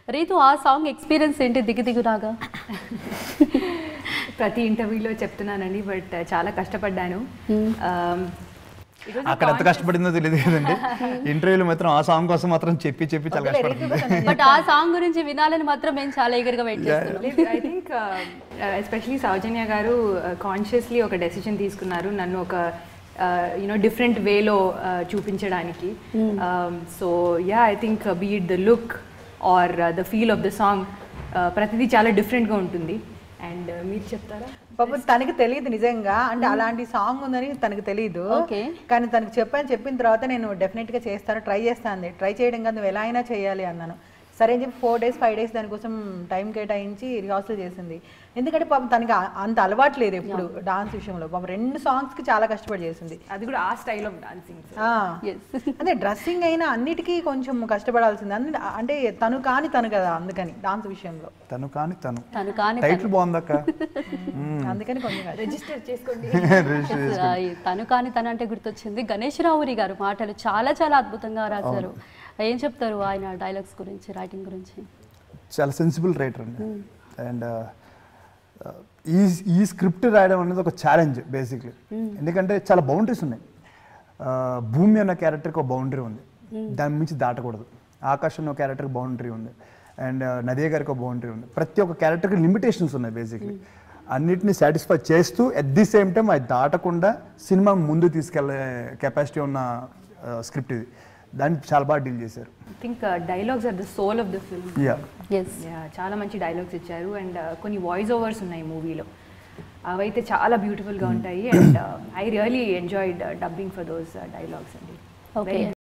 రీతు ఆ song experience ఏంటి దిగి దిగురాగా ప్రతి ఇంటర్వ్యూలో చెప్తున్నానండి బట్ చాలా కష్టపడ్డాను Um, it was a అక్కడ ఎంత కష్టపడిందో తెలియదు కదండి ఇంటర్వ్యూలో మాత్రం ఆ సాంగ్ కోసం మాత్రం చెప్పి చెప్పి చాలా కష్టపడుతుంది బట్ ఆ సాంగ్ గురించి వినాలని మాత్రం మేము చాలా ఈగర్గా వెయిట్ చేస్తున్నాం లేదు ఐ థింక్ ఎస్పెషలీ సౌజన్య గారు కాన్షియస్లీ ఒక డెసిషన్ తీసుకున్నారు నన్ను ఒక యూనో డిఫరెంట్ వేలో చూపించడానికి so yeah I think beat the look or the feel of the song ప్రతిదీ చాలా డిఫరెంట్గా ఉంటుంది అండ్ మీరు చెప్తారా పాపం తనకి తెలియదు నిజంగా అంటే అలాంటి సాంగ్ ఉందని తనకు తెలియదు Okay. కానీ తనకు చెప్పాను చెప్పిన తర్వాత నేను డెఫినెట్ గా చేస్తాను ట్రై చేస్తాను ట్రై చేయడం కాదు నువ్వు ఎలా అయినా చేయాలి అన్నాను సరే అని చెప్పి ఫోర్ డేస్ ఫైవ్ డేస్ దానికోసం టైం కేటాయించి రిహార్సల్ చేసింది ఎందుకంటే పాపం తనకి ఆ- అంత అలవాటు లేదు ఎప్పుడు డాన్స్ విషయంలో పాపం రెండు సాంగ్స్ కి చాలా కష్టపడి చేసింది అది కూడా ఆ స్టైల్ ఆఫ్ డాన్సింగ్ ఆ. ఎస్ అదే డ్రెస్సింగ్ అయినా అన్నిటికీ కొంచెం కష్టపడాల్సింది అన్ని అంటే తను కాని తను కదా అందుకని డాన్స్ విషయంలో తను కానీ తను తను కానీ టైటిల్ బాగుందక్క అందుకని కొంచెం కష్టం. రిజిస్టర్ చేసుకోండి Yes, ఆ, ఈ తను కానీ తను అంటే గుర్తొచ్చింది గణేష్ రావురి గారు మాటలు చాలా చాలా అద్భుతంగా రాశారు ఏం చెప్తారు ఆయన డైలాగ్స్ గురించి రైటింగ్ గురించి చాలా సెన్సిబుల్ రైటర్ అండి అండ్ ఈ ఈ స్క్రిప్ట్ రాయడం అనేది ఒక ఛాలెంజ్ బేసిక్లీ ఎందుకంటే చాలా బౌండరీస్ ఉన్నాయి Uh, భూమి అన్న క్యారెక్టర్కి ఒక బౌండరీ ఉంది దాని మించి దాటకూడదు ఆకాశం అన్న క్యారెక్టర్కి బౌండరీ ఉంది అండ్ నదియ గారికి ఒక బౌండరీ ఉంది ప్రతి ఒక్క క్యారెక్టర్కి లిమిటేషన్స్ ఉన్నాయి బేసిక్లీ అన్నిటిని సాటిస్ఫై చేస్తూ ఎట్ ది సేమ్ టైం అది దాటకుండా సినిమా ముందు తీసుకెళ్లే కెపాసిటీ ఉన్న స్క్రిప్ట్ ఇది దాన్ని చాలా బాగా డీల్ చేశారు I think dialogues are the soul of the film yeah yes Yeah, చాలా మంచి డైలాగ్స్ ఇచ్చారు అండ్ కొన్ని వాయిస్ ఓవర్స్ ఉన్నాయి మూవీలో అవైతే చాలా బ్యూటిఫుల్గా ఉంటాయి and I really enjoyed dubbing for those dialogues అండి ఓకే